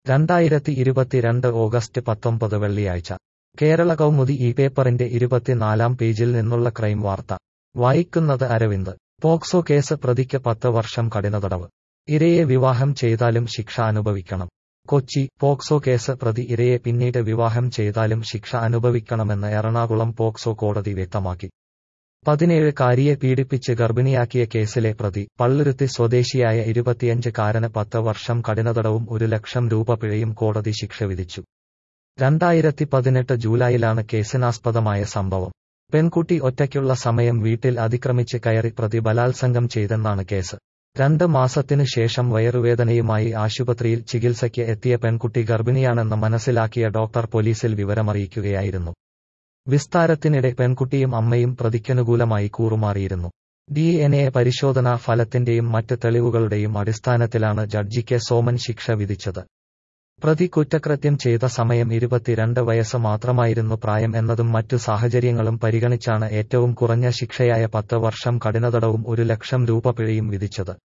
രണ്ടായിരത്തി ഇരുപത്തിരണ്ട് ഓഗസ്റ്റ് പത്തൊമ്പത് വെള്ളിയാഴ്ച കേരള കൗമുദി ഈ പേപ്പറിന്റെ ഇരുപത്തിനാലാം പേജിൽ നിന്നുള്ള ക്രൈം വാർത്ത വായിക്കുന്നത് അരവിന്ദ് പോക്സോ കേസ് പ്രതിക്ക് പത്ത് വർഷം കഠിനതടവ് ഇരയെ വിവാഹം ചെയ്താലും ശിക്ഷ അനുഭവിക്കണം കൊച്ചി പോക്സോ കേസ് പ്രതി ഇരയെ പിന്നീട് വിവാഹം ചെയ്താലും ശിക്ഷ അനുഭവിക്കണമെന്ന് എറണാകുളം പോക്സോ കോടതി വ്യക്തമാക്കി പതിനേഴുകാരിയെ പീഡിപ്പിച്ച് ഗർഭിണിയാക്കിയ കേസിലെ പ്രതി പള്ളുരുത്തി സ്വദേശിയായ ഇരുപത്തിയഞ്ചുകാരന് പത്ത് വർഷം കഠിനതടവും ഒരു ലക്ഷം രൂപ പിഴയും കോടതി ശിക്ഷ വിധിച്ചു രണ്ടായിരത്തി പതിനെട്ട് ജൂലൈയിലാണ് കേസിനാസ്പദമായ സംഭവം പെൺകുട്ടി ഒറ്റയ്ക്കുള്ള സമയം വീട്ടിൽ അതിക്രമിച്ച് കയറി പ്രതി ബലാത്സംഗം ചെയ്തെന്നാണ് കേസ് രണ്ട് മാസത്തിനു ശേഷം വയറുവേദനയുമായി ആശുപത്രിയിൽ ചികിത്സയ്ക്ക് എത്തിയ പെൺകുട്ടി ഗർഭിണിയാണെന്ന് മനസ്സിലാക്കിയ ഡോക്ടർ പോലീസിൽ വിവരമറിയിക്കുകയായിരുന്നു വിസ്താരത്തിനിടെ പെൺകുട്ടിയും അമ്മയും പ്രതിക്കനുകൂലമായി കൂറുമാറിയിരുന്നു ഡി എൻ എ പരിശോധനാ ഫലത്തിന്റെയും മറ്റ് തെളിവുകളുടെയും അടിസ്ഥാനത്തിലാണ് ജഡ്ജിക്ക് സോമൻ ശിക്ഷ വിധിച്ചത് പ്രതി കുറ്റകൃത്യം ചെയ്ത സമയം ഇരുപത്തിരണ്ട് വയസ്സ് മാത്രമായിരുന്നു പ്രായം എന്നതും മറ്റു സാഹചര്യങ്ങളും പരിഗണിച്ചാണ് ഏറ്റവും കുറഞ്ഞ ശിക്ഷയായ പത്ത് വർഷം കഠിനതടവും ഒരു ലക്ഷം രൂപ പിഴയും വിധിച്ചത്